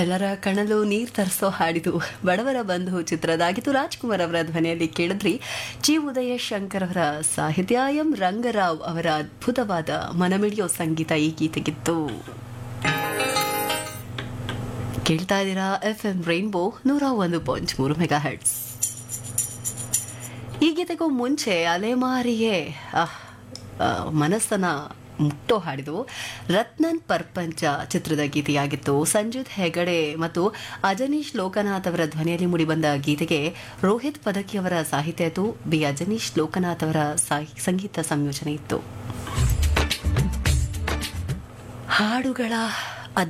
ಎಲ್ಲರ ಕಣಲು ನೀರ್ ತರಿಸೋ ಹಾಡಿದು ಬಡವರ ಬಂಧು ಚಿತ್ರದಾಗಿತ್ತು ರಾಜ್ಕುಮಾರ್ ಅವರ ಧ್ವನಿಯಲ್ಲಿ ಕೇಳಿದ್ರಿ ಜಿ ಉದಯ ಶಂಕರ್ ಅವರ ಸಾಹಿತ್ಯ ಎಂ ರಂಗರಾವ್ ಅವರ ಅದ್ಭುತವಾದ ಮನಮಿಡಿಯೋ ಸಂಗೀತ ಈ ಗೀತೆಗಿತ್ತು ಕೇಳ್ತಾ ಇದ್ದೀರಾ ಎಫ್ ಎಂ ರೈನ್ಬೋ ನೂರ ಒಂದು ಪಾಯಿಂಟ್ ಮೂರು ಮೆಗಾ ಹೆಡ್ಸ್ ಈ ಗೀತೆಗೂ ಮುಂಚೆ ಅಲೆಮಾರಿಯೇ ಆಹ್, ಆ, ಮನಸ್ಸನ್ನ ಮುಟ್ಟೋ ಹಾಡಿದು ರತ್ನನ್ ಪರ್ಪಂಚ ಚಿತ್ರದ ಗೀತೆಯಾಗಿತ್ತು ಸಂಜಿತ್ ಹೆಗಡೆ ಮತ್ತು ಅಜನೀಶ್ ಲೋಕನಾಥ್ ಅವರ ಧ್ವನಿಯಲ್ಲಿ ಮೂಡಿಬಂದ ಗೀತೆಗೆ ರೋಹಿತ್ ಪದಕಿ ಅವರ ಸಾಹಿತ್ಯ ಇತ್ತು ಬಿ ಅಜನೀಶ್ ಲೋಕನಾಥ್ ಅವರ ಸಾಹಿ- ಸಂಗೀತ ಸಂಯೋಜನೆ ಇತ್ತು ಹಾಡುಗಳ